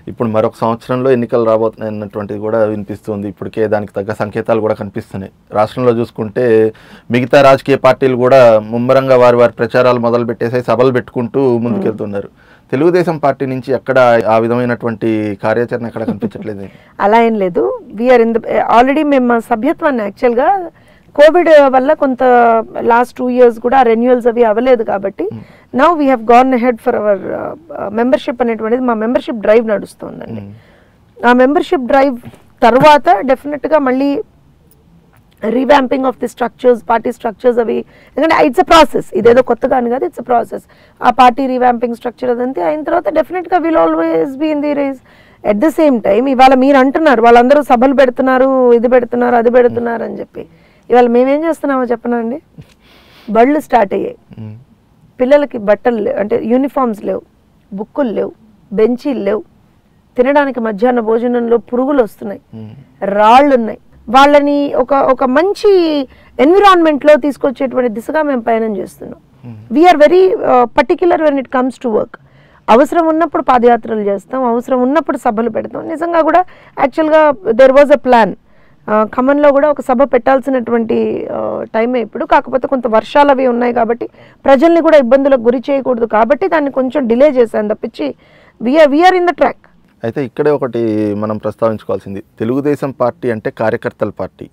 ఇప్పుడు మరొక సంవత్సరంలో ఎన్నికలు రాబోతున్నాయి అన్నటువంటిది కూడా వినిపిస్తుంది ఇప్పటికే దానికి తగ్గ సంకేతాలు కూడా కనిపిస్తున్నాయి రాష్ట్రంలో చూసుకుంటే మిగతా రాజకీయ పార్టీలు కూడా ముమ్మరంగా వారి వారి ప్రచారాలు మొదలు పెట్టేసి సభలు పెట్టుకుంటూ ముందుకెళ్తున్నారు తెలుగుదేశం పార్టీ నుంచి ఎక్కడ ఆ విధమైనటువంటి కార్యాచరణ ఎక్కడ కనిపించట్లేదు అలా ఏం లేదు వీఆర్ ఇన్ ద ఆల్రెడీ మేము మా సభ్యత్వాన్ని యాక్చువల్గా కోవిడ్ వల్ల కొంత లాస్ట్ టూ ఇయర్స్ కూడా రెన్యువల్స్ అవి అవ్వలేదు కాబట్టి now we have gone head for our membership అనేటువంటిది మా మెంబర్షిప్ డ్రైవ్ నడుస్తుందండి ఆ మెంబర్షిప్ డ్రైవ్ తర్వాత డెఫినెట్గా మళ్ళీ revamping of the structures party structures అవి ఎందుకంటే ఇట్స్ అ ప్రాసెస్ ఇదేదో కొత్తగా అని కాదు ఇట్స్ అ ప్రాసెస్ ఆ పార్టీ రీవ్యాంపింగ్ స్ట్రక్చర్ అదంతా అయిన తర్వాత డెఫినెట్గా will always be in the race at the same time ఇవాళ మీరు అంటున్నారు వాళ్ళందరూ సభలు పెడుతున్నారు ఇది పెడుతున్నారు అది పెడుతున్నారు అని చెప్పి ఇవాళ మేమేం చేస్తున్నామో చెప్పనా అండి బళ్ళు స్టార్ట్ అయ్యాయి పిల్లలకి బట్టలు లేవు అంటే యూనిఫామ్స్ లేవు బుక్కులు లేవు బెంచీలు లేవు తినడానికి మధ్యాహ్న భోజనంలో పురుగులు వస్తున్నాయి రాళ్ళు ఉన్నాయి వాళ్ళని ఒక ఒక మంచి ఎన్విరాన్మెంట్లో తీసుకొచ్చేటువంటి దిశగా మేము పయనం చేస్తున్నాం we're very particular when it comes to work అవసరం ఉన్నప్పుడు పాదయాత్రలు చేస్తాం అవసరం ఉన్నప్పుడు సభలు పెడతాం నిజంగా కూడా యాక్చువల్గా దెర్ వాజ్ అ ప్లాన్ ఖమ్మంలో కూడా ఒక సభ పెట్టాల్సినటువంటి టైమే ఇప్పుడు కాకపోతే కొంత వర్షాలు అవి ఉన్నాయి కాబట్టి ప్రజల్ని కూడా ఇబ్బందులకు గురి చేయకూడదు కాబట్టి దాన్ని కొంచెం డిలే చేశాను తప్పించి we're we're in the track అయితే ఇక్కడే ఒకటి మనం ప్రస్తావించుకోవాల్సింది తెలుగుదేశం పార్టీ అంటే కార్యకర్తల పార్టీ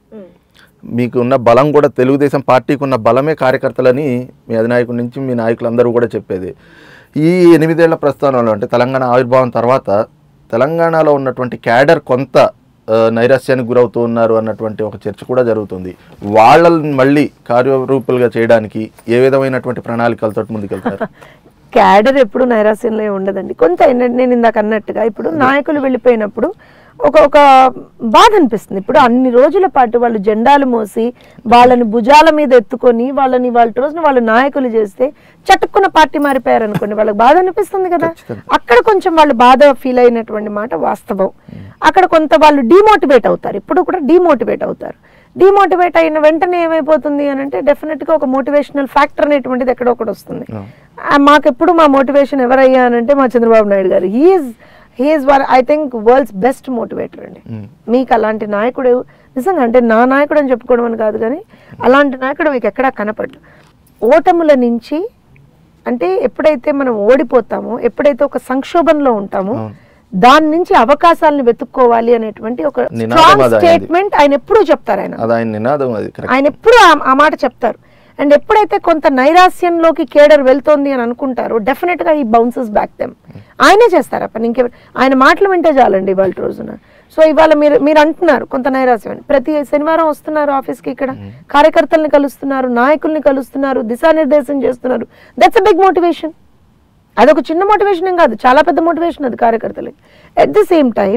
మీకు ఉన్న బలం కూడా తెలుగుదేశం పార్టీకి ఉన్న బలమే కార్యకర్తలని మీ అధినాయకుడి నుంచి మీ నాయకులందరూ కూడా చెప్పేది ఈ ఎనిమిదేళ్ల ప్రస్థానంలో అంటే తెలంగాణ ఆవిర్భావం తర్వాత తెలంగాణలో ఉన్నటువంటి క్యాడర్ కొంత ఆ, నైరాశ్యానికి గురవుతూ ఉన్నారు అన్నటువంటి ఒక చర్చ కూడా జరుగుతుంది వాళ్ళని మళ్ళీ కార్యరూపులుగా చేయడానికి ఏ విధమైనటువంటి ప్రణాళికలతో ముందుకెళ్తారు క్యాడర్ ఎప్పుడు నైరాశ్యంలో ఉండదండి కొంత ఏంటంటే నేను ఇందాక అన్నట్టుగా ఇప్పుడు నాయకులు వెళ్ళిపోయినప్పుడు ఒక ఒక బాధ అనిపిస్తుంది ఇప్పుడు అన్ని రోజుల పాటు వాళ్ళు జెండాలు మోసి వాళ్ళని భుజాల మీద ఎత్తుకొని వాళ్ళని వాళ్ళ రోజున వాళ్ళు నాయకులు చేస్తే చటుక్కున్న పార్టీ మారిపోయారు అనుకోండి వాళ్ళకి బాధ అనిపిస్తుంది కదా అక్కడ కొంచెం వాళ్ళు బాధ ఫీల్ అయినటువంటి మాట వాస్తవం అక్కడ కొంత వాళ్ళు డిమోటివేట్ అవుతారు ఇప్పుడు కూడా డిమోటివేట్ అవుతారు డిమోటివేట్ అయిన వెంటనే ఏమైపోతుంది అని అంటే డెఫినెట్గా ఒక మోటివేషనల్ ఫ్యాక్టర్ అనేటువంటిది ఎక్కడో ఒకటి వస్తుంది ఆ, మాకెప్పుడు మా మోటివేషన్ ఎవరయ్యా అని అంటే మా చంద్రబాబు నాయుడు గారు he's he's one I think world's best motivator అండి మీకు అలాంటి నాయకుడు నిజంగా అంటే నా నాయకుడు అని చెప్పుకోవడం అని కాదు కానీ అలాంటి నాయకుడు మీకు ఎక్కడా కనపడ్డు ఓటముల నుంచి అంటే ఎప్పుడైతే మనం ఓడిపోతామో ఎప్పుడైతే ఒక సంక్షోభంలో ఉంటామో దాని నుంచి అవకాశాలను వెతుక్కోవాలి అనేటువంటి ఒక నినాదం స్ట్రాంగ్ అది ఆయనది. స్టేట్మెంట్ ఆయన ఎప్పుడూ చెప్తారు ఆయన అది ఆయన నినాదం అది కరెక్ట్ ఆయన ఎప్పుడు ఆ- ఆ మాట చెప్తారు అండ్ ఎప్పుడైతే కొంత నైరాస్యంలోకి కేడర్ వెళ్తోంది అని అనుకుంటారో డెఫినెట్ గా ఈ బౌన్సెస్ బ్యాక్ దెమ్ ఆయనే చేస్తారు అప్ప ఇంకే ఆయన మాటలు వింటే చాలండి ఇవాళ రోజున సో ఇవాళ మీరు మీరు అంటున్నారు కొంత నైరాస్యం అని ప్రతి శనివారం వస్తున్నారు ఆఫీస్కి ఇక్కడ కార్యకర్తల్ని కలుస్తున్నారు నాయకుల్ని కలుస్తున్నారు దిశానిర్దేశం చేస్తున్నారు దట్స్ అ బిగ్ మోటివేషన్ అదొక చిన్న మోటివేషన్ ఏం కాదు చాలా పెద్ద మోటివేషన్ అది కార్యకర్తలకి అట్ ది సేమ్ టైం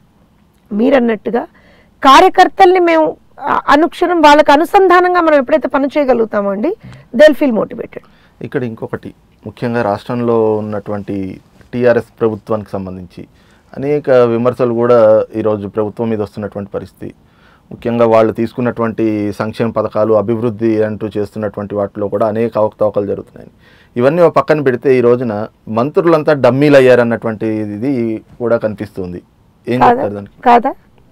మీరన్నట్టుగా కార్యకర్తల్ని మేము ఆ- అనుక్షణం వాళ్ళకి అనుసంధానంగా మనం ఎప్పుడైతే పని చేయగలుగుతామో అండి దే ఫీల్ మోటివేటెడ్ ఇక్కడ ఇంకొకటి ముఖ్యంగా రాష్ట్రంలో ఉన్నటువంటి టీఆర్ఎస్ ప్రభుత్వానికి సంబంధించి అనేక విమర్శలు కూడా ఈరోజు ప్రభుత్వం మీద వస్తున్నటువంటి పరిస్థితి ముఖ్యంగా వాళ్ళు తీసుకున్నటువంటి సంక్షేమ పథకాలు అభివృద్ధి అంటూ చేస్తున్నటువంటి వాటిలో కూడా అనేక అవకతవకలు జరుగుతున్నాయి ఇవన్నీ ఒక పక్కన పెడితే ఈ రోజున మంత్రులంతా డమ్మీలు అయ్యారన్నటువంటి ఇది కూడా కనిపిస్తుంది ఏం కాదా చెప్తారు దానికి కాదా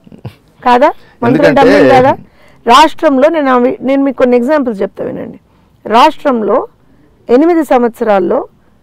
కాదా మంత్రులు ఎందుకంటే- డబ్బులు కాదా రాష్ట్రంలో నేను అవి- నేను మీకు కొన్ని ఎగ్జాంపుల్స్ చెప్తా వినండి రాష్ట్రంలో ఎనిమిది సంవత్సరాల్లో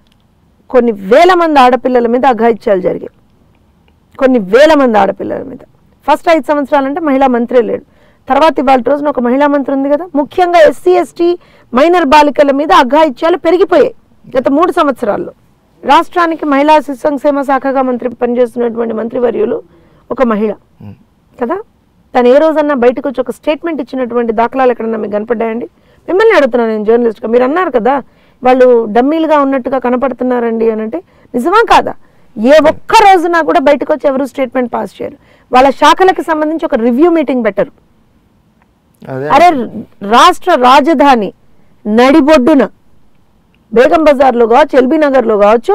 కొన్ని వేల మంది ఆడపిల్లల మీద అఘాయిత్యాలు జరిగాయి కొన్ని వేల మంది ఆడపిల్లల మీద ఫస్ట్ ఐదు సంవత్సరాలంటే మహిళా మంత్రి లేడు తర్వాత ఇవాళ రోజున ఒక మహిళా మంత్రి ఉంది కదా ముఖ్యంగా ఎస్సీ ఎస్టీ మైనర్ బాలికల మీద అఘాయిత్యాలు పెరిగిపోయాయి గత మూడు సంవత్సరాల్లో రాష్ట్రానికి మహిళా శిశు సంక్షేమ శాఖగా మంత్రి పనిచేస్తున్నటువంటి మంత్రివర్యులు ఒక మహిళ కదా తను ఏ రోజన్నా బయటకు వచ్చి ఒక స్టేట్మెంట్ ఇచ్చినటువంటి దాఖలాలు ఎక్కడన్నా మీకు కనపడ్డాయండి మిమ్మల్ని అడుగుతున్నాను నేను జర్నలిస్ట్గా మీరు అన్నారు కదా వాళ్ళు డమ్మీలుగా ఉన్నట్టుగా కనపడుతున్నారండి అని అంటే నిజమా కాదా ఏ ఒక్క రోజున కూడా బయటకు వచ్చి ఎవరు స్టేట్మెంట్ పాస్ చేయరు వాళ్ళ శాఖలకు సంబంధించి ఒక రివ్యూ మీటింగ్ పెట్టరు అదే అరే రాష్ట్ర రాజధాని నడిబొడ్డున బేగం బజార్లో కావచ్చు ఎల్బీ నగర్లో కావచ్చు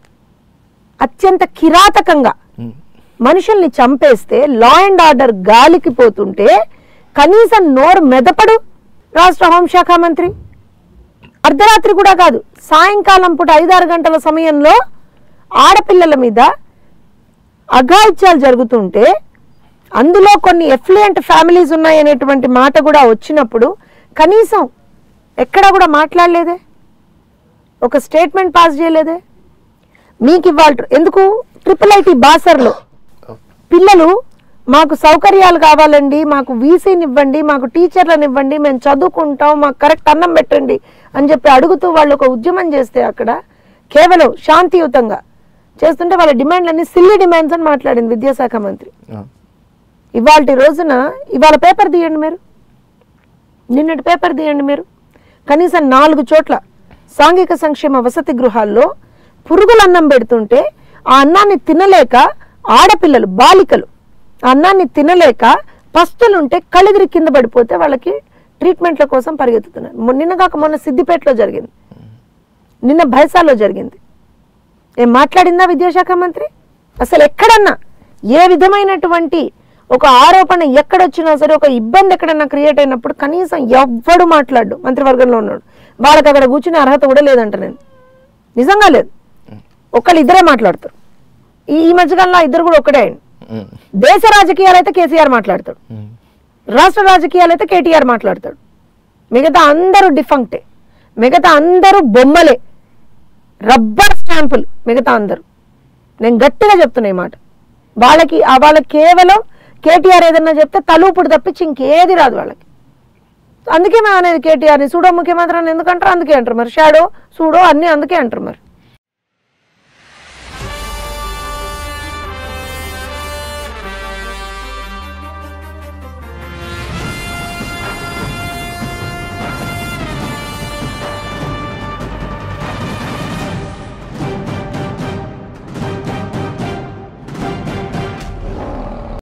అత్యంత కిరాతకంగా ఉమ్. మనుషుల్ని చంపేస్తే లా అండ్ ఆర్డర్ గాలికి పోతుంటే కనీసం నోరు మెదపడు రాష్ట్ర హోంశాఖ మంత్రి అర్ధరాత్రి కూడా కాదు సాయంకాలం పూట ఐదారు గంటల సమయంలో ఆడపిల్లల మీద అఘాయిత్యాలు జరుగుతుంటే అందులో కొన్ని ఎఫ్లుయెంట్ ఫ్యామిలీస్ ఉన్నాయనేటువంటి మాట కూడా వచ్చినప్పుడు కనీసం ఎక్కడ కూడా మాట్లాడలేదే ఒక స్టేట్మెంట్ పాస్ చేయలేదే మీకు ఇవాళ ఎందుకు ట్రిపుల్ ఐటీ బాసర్లో పిల్లలు మాకు సౌకర్యాలు కావాలండి మాకు వీసీని ఇవ్వండి మాకు టీచర్లను ఇవ్వండి మేము చదువుకుంటాం మాకు కరెక్ట్ అన్నం పెట్టండి అని చెప్పి అడుగుతూ వాళ్ళు ఒక ఉద్యమం చేస్తే అక్కడ కేవలం శాంతియుతంగా చేస్తుంటే వాళ్ళ డిమాండ్లన్నీ సిల్లీ డిమాండ్స్ అని మాట్లాడింది విద్యాశాఖ మంత్రి ఆ. ఇవాళ రోజున ఇవాళ పేపర్ తీయండి మీరు నిన్నటి పేపర్ తీయండి మీరు కనీసం నాలుగు చోట్ల సాంఘిక సంక్షేమ వసతి గృహాల్లో పురుగుల అన్నం పెడుతుంటే ఆ అన్నాన్ని తినలేక ఆడపిల్లలు బాలికలు ఆ అన్నాన్ని తినలేక పస్తులుంటే కళ్ళెదిరి కింద పడిపోతే వాళ్ళకి ట్రీట్మెంట్ల కోసం పరిగెత్తుతున్నారు మొ- నిన్న కాక మొన్న సిద్దిపేటలో జరిగింది నిన్న భైసాలో జరిగింది ఏం మాట్లాడిందా విద్యాశాఖ మంత్రి అసలు ఎక్కడన్నా ఏ విధమైనటువంటి ఒక ఆరోపణ ఎక్కడొచ్చినా సరే ఒక ఇబ్బంది ఎక్కడన్నా క్రియేట్ అయినప్పుడు కనీసం ఎవ్వడు మాట్లాడు మంత్రివర్గంలో ఉన్నాడు వాళ్ళకి అక్కడ కూర్చునే అర్హత కూడా లేదంట నేను నిజంగా లేదు ఒకళ్ళు ఇద్దరే మాట్లాడతారు ఈ ఈ మధ్యకాలంలో ఆ ఇద్దరు కూడా ఒకటే అయింది ఉమ్. దేశ రాజకీయాలు అయితే కేసీఆర్ మాట్లాడతాడు ఉమ్. రాష్ట్ర రాజకీయాలు అయితే కేటీఆర్ మాట్లాడతాడు మిగతా అందరూ డిఫంక్టే మిగతా అందరూ బొమ్మలే రబ్బర్ స్టాంపులు మిగతా అందరూ నేను గట్టిగా చెప్తున్నా ఈ మాట వాళ్ళకి ఆ వాళ్ళకి కేవలం కేటీఆర్ ఏదన్నా చెప్తే తలూపుడు తప్పించి ఇంకేది రాదు వాళ్ళకి అందుకే మేము అనేది కేటీఆర్ని సూడో ముఖ్యమంత్రి అని ఎందుకంటారు అందుకే అంటారు మరి షాడో సూడో అన్నీ అందుకే అంటారు మరి